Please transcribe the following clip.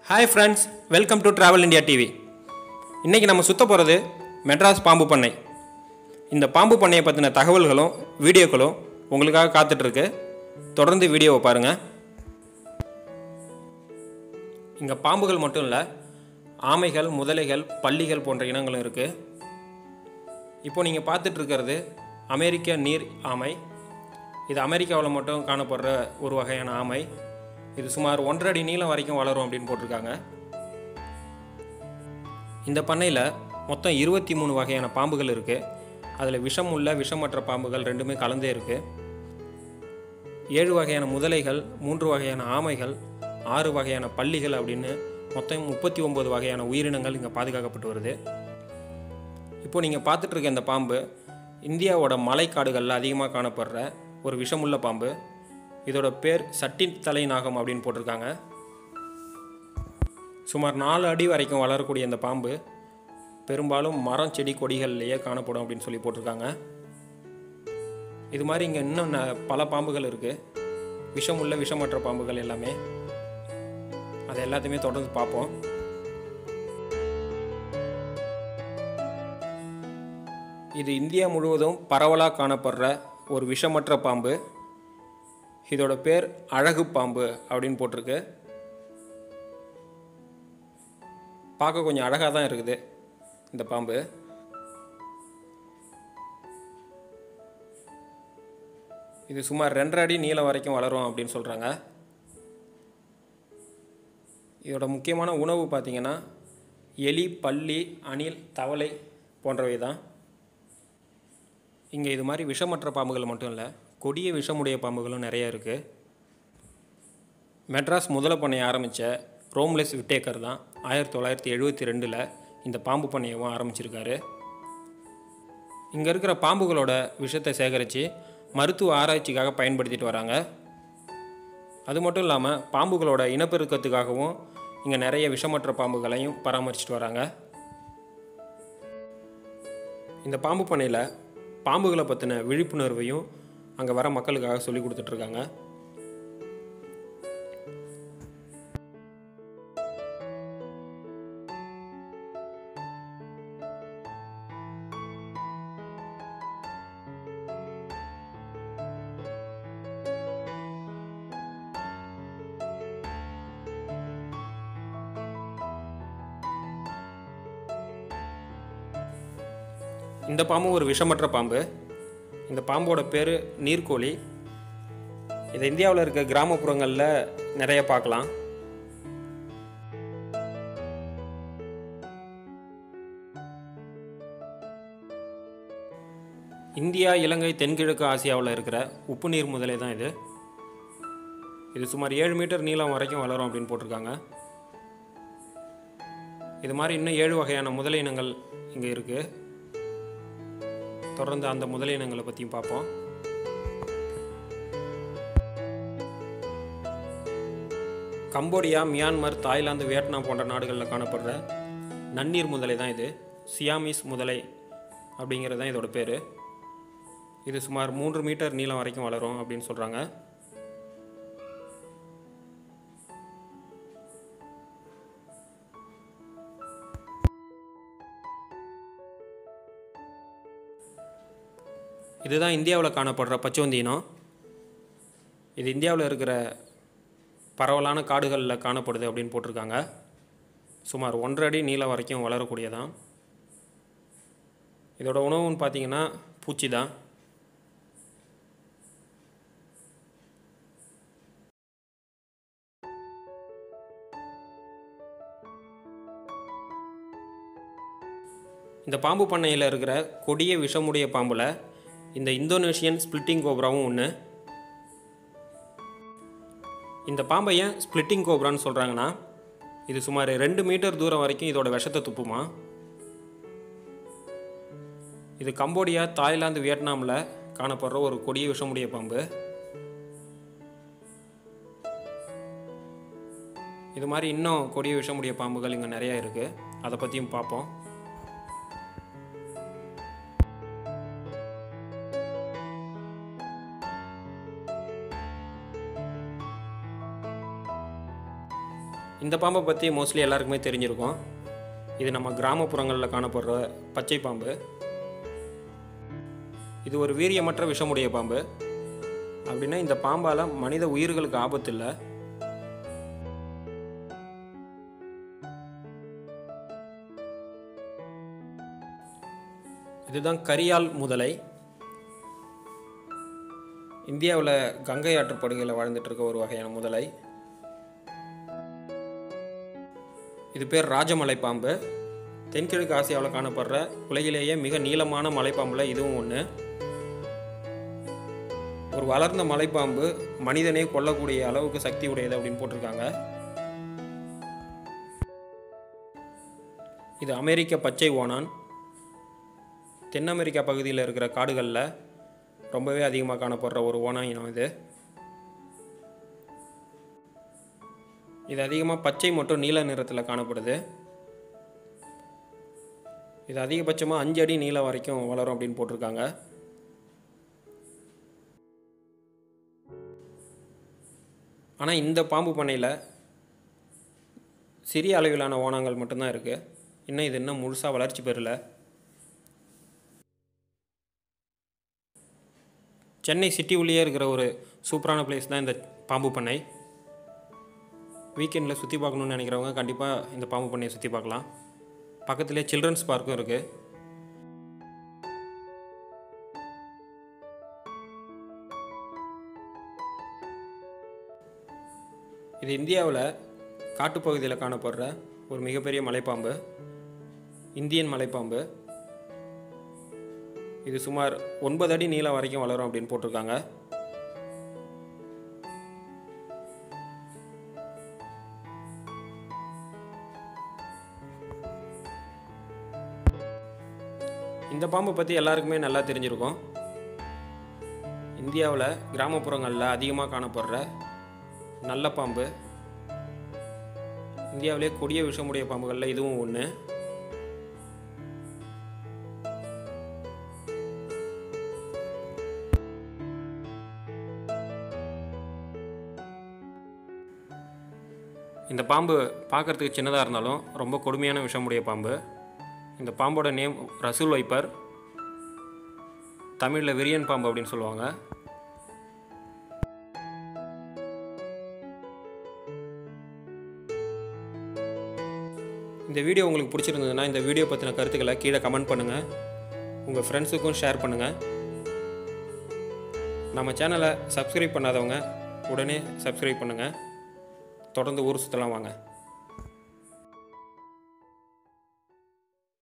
hi friends welcome to travel India TV இன்றைக்கி நம்ம சுத்த போகிறது மெட்ராஸ் பாம்பு பண்ணை இந்த பாம்பு பண்ணையை பற்றின தகவல்களும் வீடியோக்களும் உங்களுக்காக காத்துட்ருக்கு தொடர்ந்து வீடியோவை பாருங்கள் இங்கே பாம்புகள் மட்டும் இல்லை ஆமைகள் முதலைகள் பல்லிகள் போன்ற இனங்களும் இருக்குது இப்போ நீங்கள் பார்த்துட்டு இருக்கிறது அமெரிக்க நீர் ஆமை இது அமெரிக்காவில் மட்டும் காணப்படுற ஒரு வகையான ஆமை இது சுமார் ஒன்றரை அடி நீளம் வரைக்கும் வளரும் அப்படின்னு போட்டிருக்காங்க இந்த பண்ணையில் மொத்தம் இருபத்தி மூணு வகையான பாம்புகள் இருக்குது அதில் விஷம் உள்ள விஷமற்ற பாம்புகள் ரெண்டுமே கலந்தே இருக்குது ஏழு வகையான முதலைகள் மூன்று வகையான ஆமைகள் ஆறு வகையான பல்லிகள் அப்படின்னு மொத்தம் முப்பத்தி ஒம்பது வகையான உயிரினங்கள் இங்கே பாதுகாக்கப்பட்டு வருது இப்போ நீங்கள் பார்த்துட்டு இருக்க இந்த பாம்பு இந்தியாவோட மலைக்காடுகளில் அதிகமாக காணப்படுற ஒரு விஷமுள்ள பாம்பு இதோட பேர் சட்டி தலை நாகம் அப்படின்னு போட்டிருக்காங்க சுமார் நாலு அடி வரைக்கும் வளரக்கூடிய இந்த பாம்பு பெரும்பாலும் மரம் செடி கொடிகள்லேயே காணப்படும் அப்படின்னு சொல்லி போட்டிருக்காங்க இது மாதிரி இங்கே இன்னும் ந- பல பாம்புகள் இருக்குது விஷமுள்ள விஷமற்ற பாம்புகள் எல்லாமே அதை எல்லாத்தையுமே தொடர்ந்து பார்ப்போம் இது இந்தியா முழுவதும் பரவலாக காணப்படுற ஒரு விஷமற்ற பாம்பு இதோட பேர் அழகு பாம்பு அப்படின்னு போட்டிருக்கு பார்க்க கொஞ்சம் அழகாக தான் இருக்குது இந்த பாம்பு இது சுமார் ரெண்டரை அடி நீளம் வரைக்கும் வளரும் அப்படின்னு சொல்கிறாங்க இதோட முக்கியமான உணவு பார்த்தீங்கன்னா எலி பல்லி அணில் தவளை போன்றவை தான் இங்கே இது மாதிரி விஷமற்ற பாம்புகள் மட்டும் இல்லை கொடிய விஷமுடைய பாம்புகளும் நிறைய இருக்குது மெட்ராஸ் முதல பண்ணையை ஆரம்பித்த ரோம்லெஸ் விட்டேக்கர் தான் ஆயிரத்தி தொள்ளாயிரத்தி எழுபத்தி ரெண்டில் இந்த பாம்பு பண்ணையவும் ஆரம்பிச்சிருக்காரு இங்கே இருக்கிற பாம்புகளோட விஷத்தை சேகரித்து மருத்துவ ஆராய்ச்சிக்காக பயன்படுத்திட்டு வராங்க அது மட்டும் இல்லாமல் பாம்புகளோட இனப்பெருக்கத்துக்காகவும் இங்கே நிறைய விஷமற்ற பாம்புகளையும் பராமரிச்சுட்டு வராங்க இந்த பாம்பு பண்ணையில் பாம்புகளை பற்றின விழிப்புணர்வையும் அங்கே வர மக்களுக்காக சொல்லி கொடுத்துட்ருக்காங்க இந்த பாம்பும் ஒரு விஷமற்ற பாம்பு இந்த பாம்போட பேர் நீர்க்கோழி இதை இந்தியாவில் இருக்க கிராமப்புறங்களில் நிறைய பார்க்கலாம் இந்தியா இலங்கை தென்கிழக்கு ஆசியாவில் இருக்கிற உப்பு நீர் முதலை தான் இது இது சுமார் ஏழு மீட்டர் நீளம் வரைக்கும் வளரும் அப்படின்னு போட்டிருக்காங்க இது மாதிரி இன்னும் ஏழு வகையான முதலை இனங்கள் இங்கே இருக்குது தொடர்ந்து அந்த முதலினங்களை பற்றியும் பார்ப்போம் கம்போடியா மியான்மர் தாய்லாந்து வியட்நாம் போன்ற நாடுகளில் காணப்படுற நன்னீர் முதலை தான் இது சியாமிஸ் முதலை அப்படிங்கிறது தான் இதோட பேர் இது சுமார் மூன்று மீட்டர் நீளம் வரைக்கும் வளரும் அப்படின்னு சொல்கிறாங்க இதுதான் இந்தியாவில் காணப்படுற பச்சோந்தி இனம் இது இந்தியாவில் இருக்கிற பரவலான காடுகளில் காணப்படுது அப்படின்னு போட்டிருக்காங்க சுமார் ஒன்றரை அடி நீளம் வரைக்கும் வளரக்கூடியதான் இதோட உணவுன்னு பார்த்தீங்கன்னா பூச்சி தான் இந்த பாம்பு பண்ணையில் இருக்கிற கொடிய விஷமுடைய பாம்பில் இந்த இந்தோனேஷியன் ஸ்பிளிட்டிங் கோப்ராவும் ஒன்று இந்த பாம்பை ஏன் ஸ்பிளிட்டிங் கோப்ரான்னு சொல்கிறாங்கன்னா இது சுமார் ரெண்டு மீட்டர் தூரம் வரைக்கும் இதோட விஷத்தை துப்புமா இது கம்போடியா தாய்லாந்து வியட்நாமில் காணப்படுற ஒரு கொடிய விஷமுடைய பாம்பு இது மாதிரி இன்னும் கொடிய விஷமுடைய பாம்புகள் இங்கே நிறையா இருக்குது அதை பற்றியும் பார்ப்போம் இந்த பாம்பை பற்றி மோஸ்ட்லி எல்லாருக்குமே தெரிஞ்சிருக்கும் இது நம்ம கிராமப்புறங்களில் காணப்படுற பச்சை பாம்பு இது ஒரு வீரியமற்ற விஷமுடைய பாம்பு அப்படின்னா இந்த பாம்பால் மனித உயிர்களுக்கு ஆபத்து இல்லை இதுதான் கரியால் முதலை இந்தியாவில் கங்கை ஆற்றுப்படுகையில் வாழ்ந்துட்டு இருக்க ஒரு வகையான முதலை இது பேர் ராஜமலை பாம்பு தென்கிழக்கு ஆசியாவில் காணப்படுற உலகிலேயே மிக நீளமான மலைப்பாம்பில் இதுவும் ஒன்று ஒரு வளர்ந்த மலைப்பாம்பு மனிதனே கொல்லக்கூடிய அளவுக்கு சக்தி உடையது அப்படின்னு போட்டிருக்காங்க இது அமெரிக்க பச்சை ஓணான் தென் அமெரிக்கா பகுதியில் இருக்கிற காடுகளில் ரொம்பவே அதிகமாக காணப்படுற ஒரு ஓணான் இனம் இது இது அதிகமாக பச்சை மற்றும் நீல நிறத்தில் காணப்படுது இது அதிகபட்சமாக அஞ்சு அடி நீளம் வரைக்கும் வளரும் அப்படின்னு போட்டிருக்காங்க ஆனால் இந்த பாம்பு பண்ணையில் சிறிய அளவிலான ஓணாங்கள் மட்டும்தான் இருக்குது இன்னும் இது இன்னும் முழுசாக வளர்ச்சி பெறல சென்னை சிட்டி உள்ளேயே இருக்கிற ஒரு சூப்பரான பிளேஸ் தான் இந்த பாம்பு பண்ணை வீக்கெண்டில் சுற்றி பார்க்கணுன்னு நினைக்கிறவங்க கண்டிப்பாக இந்த பாம்பு பண்ணையை சுற்றி பார்க்கலாம் பக்கத்துலேயே சில்ட்ரன்ஸ் பார்க்கும் இருக்குது இது இந்தியாவில் காட்டுப்பகுதியில் காணப்படுற ஒரு மிகப்பெரிய மலைப்பாம்பு இந்தியன் மலைப்பாம்பு இது சுமார் ஒன்பது அடி நீளம் வரைக்கும் வளரும் அப்படின்னு போட்டிருக்காங்க இந்த பாம்பை பற்றி எல்லாருக்குமே நல்லா தெரிஞ்சிருக்கும் இந்தியாவில் கிராமப்புறங்களில் அதிகமாக காணப்படுற நல்ல பாம்பு இந்தியாவிலே கொடிய விஷமுடைய பாம்புகளில் இதுவும் ஒன்று இந்த பாம்பு பார்க்குறதுக்கு சின்னதாக இருந்தாலும் ரொம்ப கொடுமையான விஷமுடைய பாம்பு இந்த பாம்போட நேம் ரசூல் வைப்பர் தமிழில் விரியன் பாம்பு அப்படின்னு சொல்லுவாங்க இந்த வீடியோ உங்களுக்கு பிடிச்சிருந்ததுன்னா இந்த வீடியோ பற்றின கருத்துக்களை கீழே கமெண்ட் பண்ணுங்கள் உங்கள் ஃப்ரெண்ட்ஸுக்கும் ஷேர் பண்ணுங்கள் நம்ம சேனலை சப்ஸ்கிரைப் பண்ணாதவங்க உடனே சப்ஸ்கிரைப் பண்ணுங்கள் தொடர்ந்து ஊர் சுற்றலாம் வாங்க